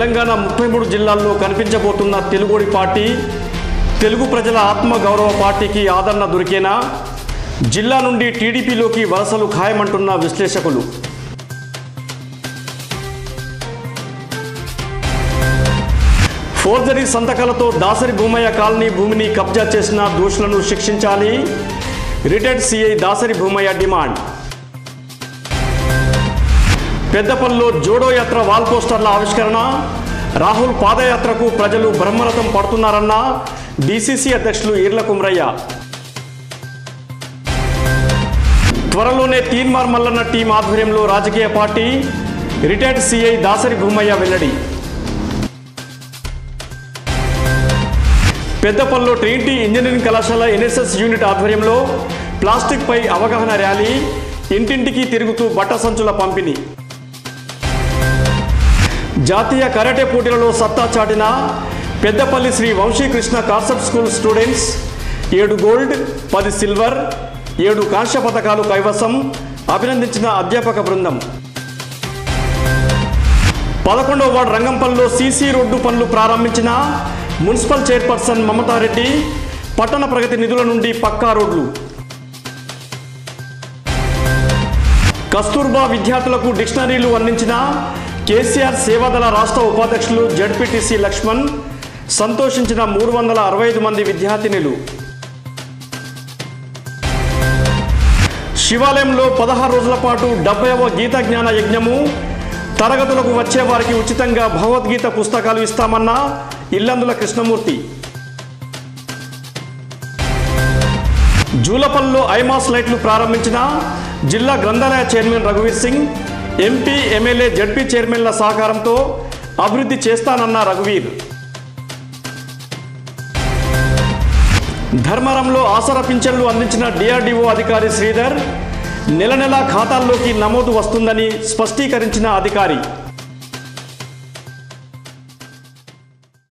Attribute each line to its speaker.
Speaker 1: తెలంగాణ ముప్పై మూడు జిల్లాల్లో కనిపించబోతున్న తెలుగుడి పార్టీ తెలుగు ప్రజల ఆత్మగౌరవ పార్టీకి ఆదరణ దొరికేనా జిల్లా నుండి టీడీపీలోకి వలసలు ఖాయమంటున్న విశ్లేషకులు ఫోర్జరీ సంతకాలతో దాసరి భూమయ్య కాలనీ భూమిని కబ్జా చేసిన దోషులను శిక్షించాలి retired CI Dasari Bhoomaiah demand పెద్దపల్లిలో జోడో యాత్ర వాల్ పోస్టర్ల ఆవిష్కరణ రాహుల్ పాదయాత్రకు ప్రజలు బ్రహ్మరథం పడుతున్నారన్న డీసీసీ అధ్యక్షులు ఈర్ల కుమ్రయ్య త్వరలోనే తీన్మార్ మల్లన్న టీం ఆధ్వర్యంలో రాజకీయ party retired CI Dasari Bhoomaiah వెల్లడి పెద్దపల్లిలో ట్రినిటీ ఇంజనీరింగ్ కళాశాల ఎన్ఎస్ఎస్ యూనిట్ ఆధ్వర్యంలో ప్లాస్టిక్ పై అవగాహన ర్యాలీ ఇంటింటికి తిరుగుతూ బట్ట సంచుల పంపిణీ జాతీయ కరాటే పోటీలలో సత్తా చాటిన Peddapalli Sri Vamsikrishna concept school students ఏడు గోల్డ్ పది సిల్వర్ ఏడు కాంస్య పథకాలు కైవసం అభినందించిన అధ్యాపక బృందం పదకొండవ వార్డు రంగంపల్లిలో సీసీ రోడ్డు పనులు ప్రారంభించిన మున్సిపల్ చైర్పర్సన్ మమతారెడ్డి పట్టణ ప్రగతి నిధుల నుండి పక్కా రోడ్లు కస్తూర్బా విద్యార్థులకు డిక్షనరీలు అందించిన కేసీఆర్ సేవాదళ రాష్ట్ర ఉపాధ్యక్షులు జడ్పీటీసీ లక్ష్మణ్ సంతోషించిన మూడు వందల అరవై ఐదు మంది విద్యార్థినులు శివాలయంలో పదహారు రోజుల పాటు డెబ్బైవ గీత జ్ఞాన యజ్ఞము తరగతులకు వచ్చే వారికి ఉచితంగా భగవద్గీత పుస్తకాలు ఇస్తామన్న ఇల్లందుల కృష్ణమూర్తి జూలపల్లిలో ఐమాస్ లైట్లు ప్రారంభించిన జిల్లా గ్రంథాలయ చైర్మన్ రఘువీర్ సింగ్ ఎంపీ ఎమ్మెల్యే జడ్పీ చైర్మన్ల సహకారంతో అభివృద్ధి చేస్తానన్న రఘువీర్ ధర్మవరంలో ఆసర పింఛన్లు అందించిన డిఆర్డీఓ అధికారి శ్రీధర్ నెల నెలా ఖాతాల్లోకి నమోదు వస్తుందని స్పష్టీకరించిన అధికారి